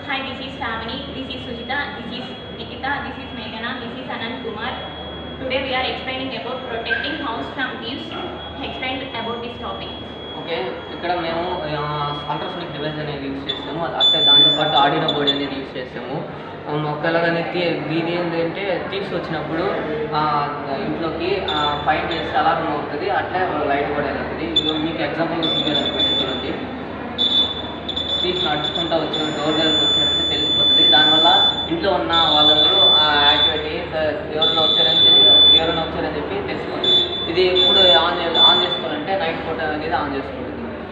Hi, this is Shamini, this is Sujita, this is Nikita, this is Meghana, this is Anand Kumar. Today we are explaining about protecting house from thieves. Explain about this topic. Okay ఇక్కడ మేము ultrasonic device అనేది use చేస్తాము అది అంటే దాంతోపాటు Arduino board అనేది use చేస్తాము ఒకవేళగానే తీ దీని ఏంటంటే తీసి వచ్చినప్పుడు ఆ, ఇంట్లోకి ఫైవ్ డేస్ అలారం అవుతుంది అట్లే లైట్ కూడా వెళ్తుంది ఇదిగో మీకు ఎగ్జాంపుల్ చూపించాలనుకుంటే చూడండి తీసి నడుచుకుంటూ వచ్చే డోర్ దగ్గరకు వచ్చారంటే తెలిసిపోతుంది దానివల్ల ఇంట్లో ఉన్న వాళ్ళందరూ ఆ యాక్టివిటీ ఎవరైనా వచ్చారని తెలి- ఎవరైనా వచ్చారని చెప్పి తెలిసిపోతుంది ఇది ఎప్పుడు ఆన్ చే ఆన్ చేసుకోవాలంటే నైట్ పూట అనేది ఆన్ చేసుకోవాలి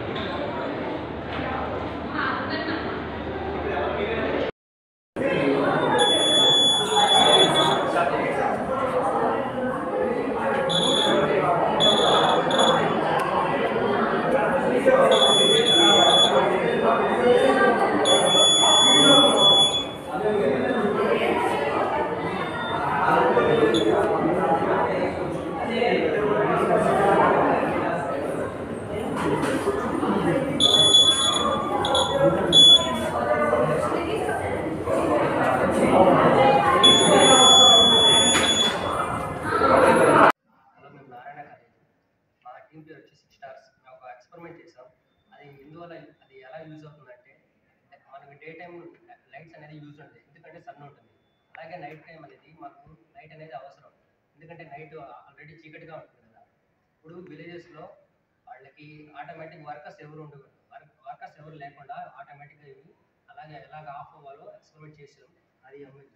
హలో మేము నారాయణ కాలేజ్ మా టీం పేరు వచ్చి సిక్స్ స్టార్స్ మేము ఒక ఎక్స్పెరిమెంట్ చేసాం అది ఎందువల్ల అది ఎలా యూజ్ అవుతుందంటే మనకి డే టైం లైట్స్ అనేది యూజ్ ఉంటుంది ఎందుకంటే సన్ ఉంటుంది అలాగే నైట్ టైం అనేది మాకు లైట్ అనేది అవసరం ఎందుకంటే నైట్ ఆల్రెడీ చీకటిగా ఉంటుంది కదా ఇప్పుడు విలేజెస్లో వాళ్ళకి ఆటోమేటిక్ వర్కర్స్ ఎవరు ఉండదు వర్కర్స్ ఎవరు లేకుండా ఆటోమేటిక్గా ఇవి అలాగే ఎలాగ ఆఫ్ అవ్వాలో ఎక్స్పెరిమెంట్ చేసాం అది అమ్మాయి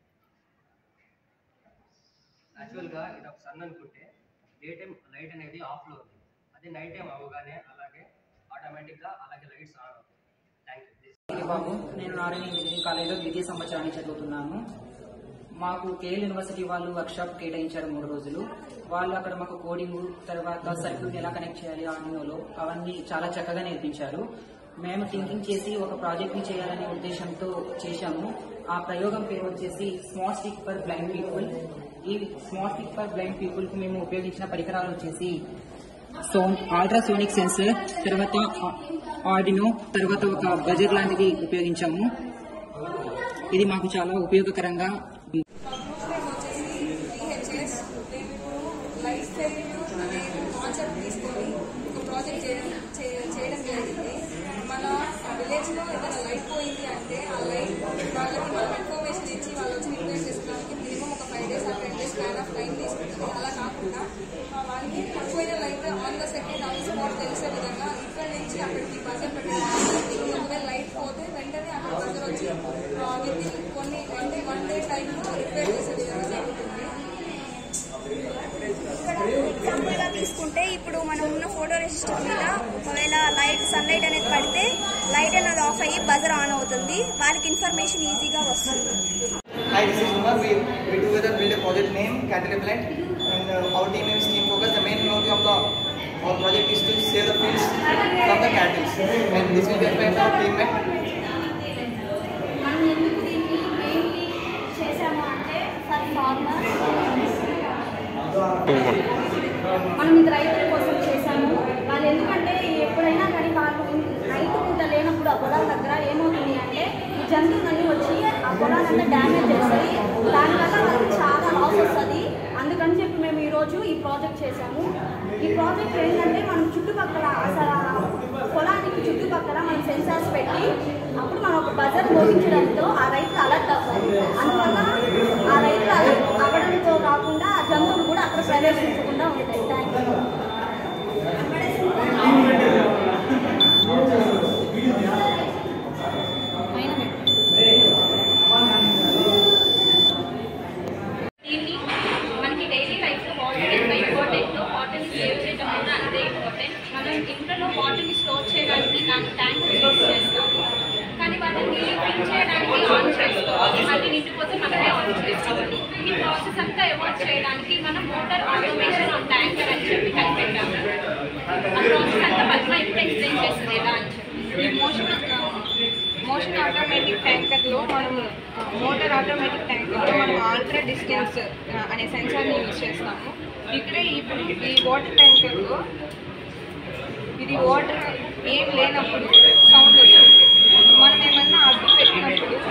యాక్చువల్గా ఇది ఒక సన్ అనుకుంటే డే టైం లైట్ అనేది ఆఫ్లో ఉంది అదే నైట్ టైం అవ్వగానే అలాగే ఆటోమేటిక్గా అలాగే లైట్స్ ఆన్ అవుతాయి థ్యాంక్ యూ బాబు నేను నారాయణ ఇంజనీరింగ్ కాలేజీలో ద్వితీయ సంవత్సరాన్ని చదువుతున్నాను మాకు కేఎల్ యూనివర్సిటీ వాళ్ళు వర్క్షాప్ కేటాయించారు మూడు రోజులు వాళ్ళు అక్కడ మాకు కోడింగ్ తర్వాత సర్క్యూట్ ఎలా కనెక్ట్ చేయాలి ఆడియోలో అవన్నీ చాలా చక్కగా నేర్పించారు మేము థింకింగ్ చేసి ఒక ప్రాజెక్ట్ ని చేయాలనే ఉద్దేశంతో చేశాము ఆ ప్రయోగం పేరు వచ్చేసి smart stick for blind people ఈ smart stick for blind people కు మేము ఉపయోగించిన పరికరాలు వచ్చేసి సోన్ అల్ట్రాసోనిక్ సెన్సర్ తర్వాత ఆడినో తర్వాత ఒక బజర్ లాంటిది ఉపయోగించాము ఇది మాకు చాలా ఉపయోగకరంగా ఉంది. ఈహెచ్ఎస్ మేము ఇప్పుడు లైఫ్ స్టైల్ అనే కాన్సెప్ట్ తీసుకొని ఒక ప్రాజెక్ట్ చేయడం చే- చేయడం జరిగింది మన విలేజ్ లో ఏదైనా లైట్ పోయింది అంటే ఆ లైట్ వాళ్ళకి మనం ఇన్ఫర్మేషన్ ఇచ్చి వాళ్ళు వచ్చి రిపేర్ చేసుకోవడానికి మినిమం ఒక ఫైవ్ డేస్ ఆ ten days plan of time తీసుకుంటుంది అలా కాకుండా ఆ, వాళ్ళకి పోయిన light on the second on spot తెలిసే విధంగా ఇక్కడ నుంచి అక్కడికి బజర్ పెట్టడం ఒకవేళ లైట్ పోతే వెంటనే అక్కడ బజర్ వచ్చి విత్ కొన్ని వన్ డే వన్ డే టైంలో రిపేర్ చేసే విధంగా జరుగుతుంది ఎగ్జాంపుల్ గా తీసుకుంటే ఇప్పుడు మనం ఉన్న ఫోటో రెసిస్టర్ మీద ఒకవేళ లైట్ సన్లైట్ అనేది పడితే లైట్ అనేది ఆఫ్ అయ్యి బజర్ ఆన్ అవుతుంది వాళ్ళకి ఇన్ఫర్మేషన్ ఈజీగా వస్తుంది Hi, this is Umar. We, we together build a project name, Candle Plant, and uh, our team name is Team Focus. The main motive of the our project is to save the fields from the candles, and this will be explained by our teammate. మనం ఎందుకు దీన్ని mainly చేసాము అంటే for farmer మనం ఇది రైతుల కోసం చేశాము వాళ్ళు ఎందుకంటే ఎప్పుడైనా కానీ వాళ్ళు రైతు పూట లేనప్పుడు ఆ పొలాల దగ్గర ఏమవుతుంది అంటే ఈ జంతువులన్నీ వచ్చి ఆ పొలాలంతా డ్యామేజ్ చేస్తాయి దానివల్ల వాళ్ళకి చాలా లాస్ వస్తుంది అందుకని చెప్పి మేము ఈరోజు ఈ ప్రాజెక్ట్ చేశాము ఈ ప్రాజెక్ట్ ఏంటంటే మనం చుట్టుపక్కల అసలు ఆ పొలానికి చుట్టుపక్కల మనం సెన్సార్స్ పెట్టి అప్పుడు మనం ఒక బజర్ మోగించడంతో ఆ రైతులు అలర్ట్ అవుతారు అందువల్ల ఆ రైతులు అలర్ట్ అవ్వడంతో కాకుండా ఆ జంతువులు కూడా అక్కడ ప్రవేశించకుండా ఉంటాయి థ్యాంక్ యూ దీన్ని మనకి డైలీ లైఫ్ లో వాటర్ ఎంత ఇంపార్టెంట్ వాటర్ సేవ్ చేయడం కూడా అంతే ఇంపార్టెంట్ మనం ఇంట్లో వాటర్ ని స్టోర్ చేయడానికి దాని ట్యాంక్ యూజ్ చేస్తాము కానీ వాటిని ఫిల్ చేయడానికి ఆన్ చేసుకోవాలి మళ్ళీ నిండిపోతే మనమే ఆన్ చేసుకోవాలి ఈ ప్రాసెస్ అంతా అవాయిడ్ చేయడానికి మనం మోటార్ ఆటోమేషన్ ఆన్ ట్యాంకర్ అని చెప్పి కనిపెట్టాము ఆ ప్రాసెస్ అంతా పద్మ ఇప్పుడు ఎక్స్ప్లెయిన్ చేస్తుంది ఎలా అని చెప్పి ఈ మోషన్ మోషన్ ఆటోమేటిక్ ట్యాంకర్లో మనం మోటార్ ఆటోమేటిక్ ట్యాంకర్లో మనం ఆల్ట్రా డిస్టెన్స్ అనే సెన్సార్ని యూజ్ చేస్తాము ఇక్కడే ఇప్పుడు ఈ వాటర్ ట్యాంకర్లో ఇది వాటర్ ఏం లేనప్పుడు సౌండ్ వస్తుంది మనం ఏమన్నా అడ్డు పెట్టినప్పుడు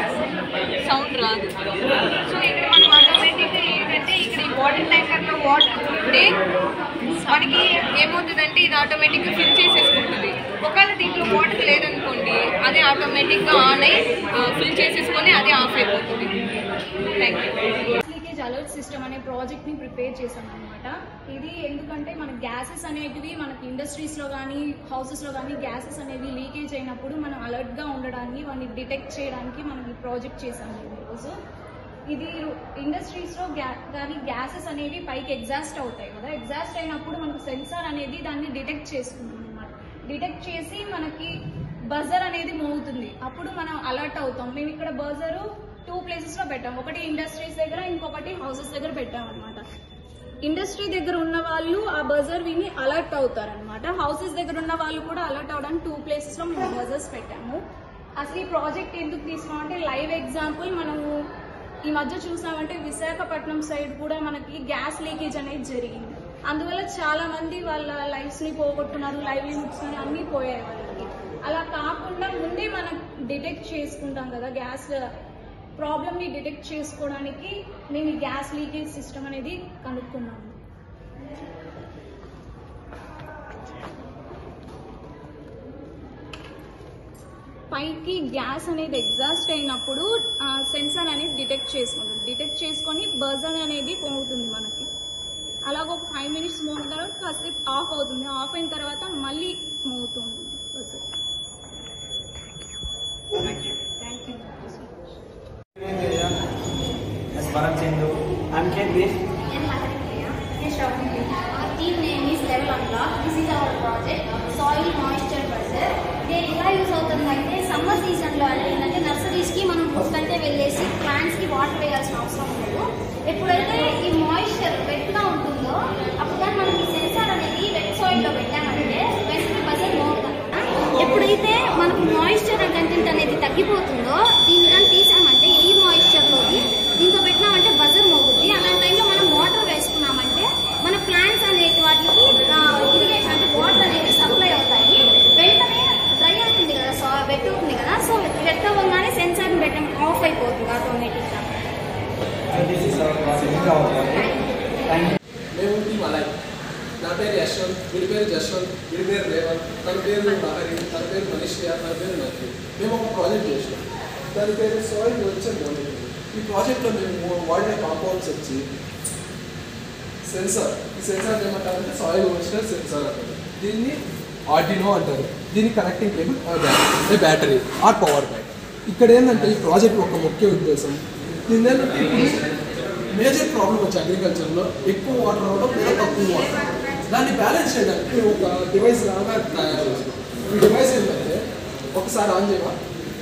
అంటే ఇది ఆటోమేటిక్గా ఫిల్ చేసేసుకుంటుంది ఒకవేళ దీంట్లో వాటర్ లేదనుకోండి అది ఆటోమేటిక్గా ఆన్ అయ్యి ఫిల్ చేసేసుకొని అది ఆఫ్ అయిపోతుంది thank you leakage alert system అనే ప్రాజెక్ట్ ని ప్రిపేర్ చేశాం అనమాట ఇది ఎందుకంటే మన గ్యాసెస్ అనేటివి మనకి ఇండస్ట్రీస్ లో కానీ హౌసెస్ లో కానీ గ్యాసెస్ అనేవి లీకేజ్ అయినప్పుడు మనం అలర్ట్ గా ఉండడానికి వాటిని డిటెక్ట్ చేయడానికి మనం ఈ ప్రాజెక్ట్ చేశాము ఈరోజు ఇది ఇండస్ట్రీస్ లో గ్యా కానీ గ్యాసెస్ అనేవి పైకి ఎగ్జాస్ట్ అవుతాయి కదా ఎగ్జాస్ట్ అయినప్పుడు మనకు సెన్సార్ అనేది దాన్ని డిటెక్ట్ చేసుకుంటుంది అనమాట డిటెక్ట్ చేసి మనకి బజర్ అనేది మోగుతుంది అప్పుడు మనం అలర్ట్ అవుతాం మేము ఇక్కడ బజరు టూ ప్లేసెస్ లో పెట్టాం ఒకటి ఇండస్ట్రీస్ దగ్గర ఇంకొకటి హౌసెస్ దగ్గర పెట్టాం అనమాట ఇండస్ట్రీ దగ్గర ఉన్న వాళ్ళు ఆ బజర్ విని అలర్ట్ అవుతారు అనమాట హౌసెస్ దగ్గర ఉన్న వాళ్ళు కూడా అలర్ట్ అవడానికి టూ ప్లేసెస్ లో మేము బజర్స్ పెట్టాము అసలు ఈ ప్రాజెక్ట్ ఎందుకు తీసుకున్నామంటే లైవ్ ఎగ్జాంపుల్ మనము ఈ మధ్య చూసామంటే విశాఖపట్నం సైడ్ కూడా మనకి గ్యాస్ లీకేజ్ అనేది జరిగింది అందువల్ల చాలా మంది వాళ్ళ లైఫ్స్ ని పోగొట్టున్నారు లైవ్లీహుడ్స్ అని అన్ని పోయాయి వాళ్ళకి అలా కాకుండా ముందే మనం డిటెక్ట్ చేసుకుంటాం కదా గ్యాస్ ప్రాబ్లమ్ ని డిటెక్ట్ చేసుకోవడానికి మేము ఈ గ్యాస్ లీకేజ్ సిస్టమ్ అనేది కనుక్కున్నాము పైకి గ్యాస్ అనేది ఎగ్జాస్ట్ అయినప్పుడు సెన్సార్ అనేది డిటెక్ట్ చేసుకుంటుంది డిటెక్ట్ చేసుకొని బజర్ అనేది పోతుంది మనకి అలాగ ఒక ఫైవ్ మినిట్స్ మోగిన తర్వాత కాసేపు ఆఫ్ అవుతుంది ఆఫ్ అయిన తర్వాత మళ్ళీ మోగుతుంది buzzer thank you As Bharat Chendu. I'm Kedrish. Our team name is Level Unlock. This is our project, Soil Moisture Buzzer. ఇది ఎలా యూస్ అవుతుందంటే సమ్మర్ సీజన్లో అంటే ఏంటంటే నర్సరీస్కి మనం బుక్కంటే వెళ్ళేసి ప్లాంట్స్కి వాటర్ వేయాల్సిన అవసరం లేదు ఎప్పుడైతే ఈ మాయిశ్చర్ వెట్గా ఉంటుందో అప్పుడు కానీ మనం ఈ సెన్సార్ అనేది వెట్ సాయిల్లో పెట్టామంటే వెంటనే బజర్ మోగుతాం ఎప్పుడైతే మనకు మాయిశ్చర్ కంటెంట్ అనేది తగ్గిపోతుందో దీన్ని కానీ తీసామంటే ఈ మాయిశ్చర్లోకి దీంతో పెట్టినామంటే బజర్ మోగుద్ది అలాంటి టైంలో మనం వాటర్ వేసుకున్నామంటే మన ప్లాంట్స్ అనేటి వాటికి ఇరిగేషన్ అంటే వాటర్ అనేవి సప్లై అవుతాయి వెంటనే డ్రై అవుతుంది కదా సో వెట్ అవుతుంది కదా సో వెట్ అవ్వగానే సెన్సార్ని పెట్టడం ఆఫ్ అయిపోతుంది ఆటోమేటిక్గా So this is our project. Our project. Thank you. మేము టీం అలాయ్ నా పేరు యశ్వంత్ వీడి పేరు జశ్వంత్ వీడి పేరు రేవంత్ తన పేరు లహరి తన పేరు మనీషియా తన పేరు నథి మేము ఒక ప్రాజెక్ట్ చేసినాం దాని పేరు సాయిల్ వచ్చే మానిటరింగ్ ఈ ప్రాజెక్ట్లో మేము వాడిన కాంపౌండ్స్ వచ్చి సెన్సార్ ఈ సెన్సార్ ఏమంటారంటే సాయిల్ వచ్చిన సెన్సార్ అంటారు దీన్ని ఆర్డినో అంటారు దీన్ని కనెక్టింగ్ కేబుల్ అంటే బ్యాటరీ ఆర్ పవర్ బ్యాంక్ ఇక్కడ ఏంటంటే ఈ ప్రాజెక్ట్ ఒక ముఖ్య ఉద్దేశం దీని ఏంటంటే ఇప్పుడు మేజర్ ప్రాబ్లం వచ్చి అగ్రికల్చర్లో ఎక్కువ వాటర్ రావడం లేదా తక్కువ వాటర్ దాన్ని బ్యాలెన్స్ చేయడానికి ఒక డివైస్ లాగా తయారు చేసాం ఈ డివైస్ ఏంటంటే ఒకసారి ఆన్ చేయవా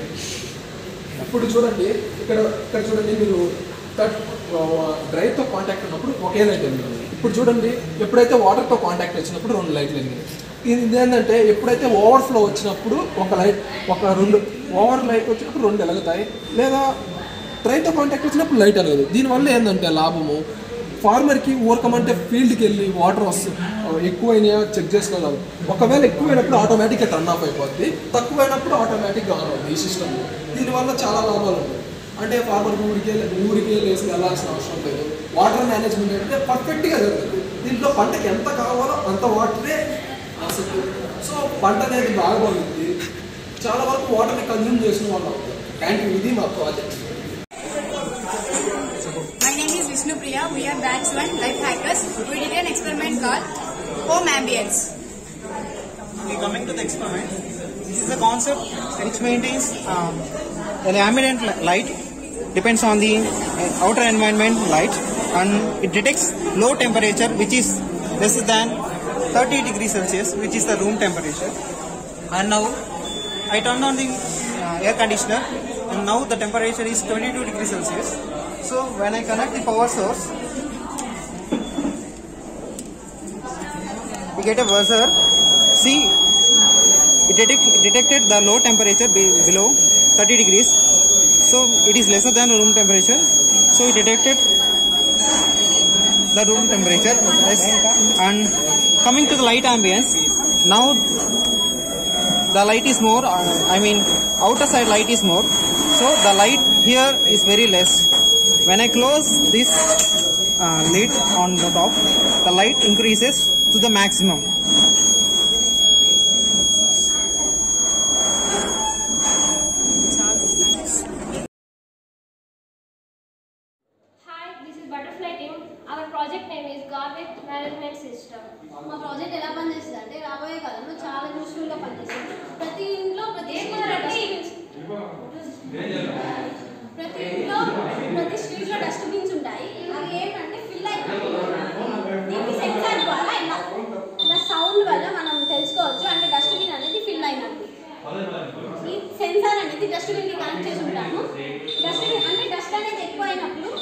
ఇప్పుడు చూడండి ఇక్కడ ఇక్కడ చూడండి మీరు థర్డ్ డ్రైవ్తో కాంటాక్ట్ ఉన్నప్పుడు ఒకే లైట్ వెలిగింది ఇప్పుడు చూడండి ఎప్పుడైతే వాటర్తో కాంటాక్ట్ వచ్చినప్పుడు రెండు లైట్లు వెలిగింది ఇది ఏంటంటే ఎప్పుడైతే ఓవర్ఫ్లో వచ్చినప్పుడు ఒక లైట్ ఒక రెండు ఓవర్ లైట్ వచ్చినప్పుడు రెండు వెలుగుతాయి లేదా డ్రైవ్తో కాంటాక్ట్ వచ్చినప్పుడు లైట్ వెలగదు దీనివల్ల ఏంటంటే లాభము ఫార్మర్కి ఊరకమంటే ఫీల్డ్కి వెళ్ళి వాటర్ వస్తుంది ఎక్కువైనా చెక్ చేసుకోవాలి ఒకవేళ ఎక్కువైనప్పుడు ఆటోమేటిక్గా టర్న్ ఆఫ్ అయిపోద్ది తక్కువైనప్పుడు ఆటోమేటిక్గా ఆన్ అవుతుంది ఈ సిస్టమ్ దీనివల్ల చాలా లాభాలు ఉన్నాయి అంటే ఫార్మర్కి ఊరికే ఊరికే లేసి వెళ్ళాల్సిన అవసరం లేదు వాటర్ మేనేజ్మెంట్ అంటే పర్ఫెక్ట్గా జరుగుతుంది దీంట్లో పంటకి ఎంత కావాలో అంత వాటరే ఆసక్తి సో పంట అనేది బాగా పండుతుంది చాలా వరకు వాటర్ని కన్జ్యూమ్ చేసిన వాళ్ళు అవుతారు థ్యాంక్ యూ ఇది మా project My name is Vishnu Priya. We are batch 1 life hackers. We did an experiment called home ambience. Okay, coming to the experiment, this is a concept which maintains um, the ambient li- light depends on the uh, outer environment light and it detects low temperature which is less than 30 degrees Celsius which is the room temperature and now I turned on the uh, air conditioner and now the temperature is 22 degrees Celsius so when I connect the power source we get a buzzer see it detect, detected the low temperature be, below 30 degrees so it is lesser than room temperature so it detected the room temperature yes. and coming to the light ambience now the light is more uh, i mean outer side light is more so the light here is very less when i close this uh, lid on the top the light increases to the maximum ఈ sensor అనేది డస్ట్బిన్కి connect చేసి ఉంటాము dustbin అంటే dust అనేది ఎక్కువ అయినప్పుడు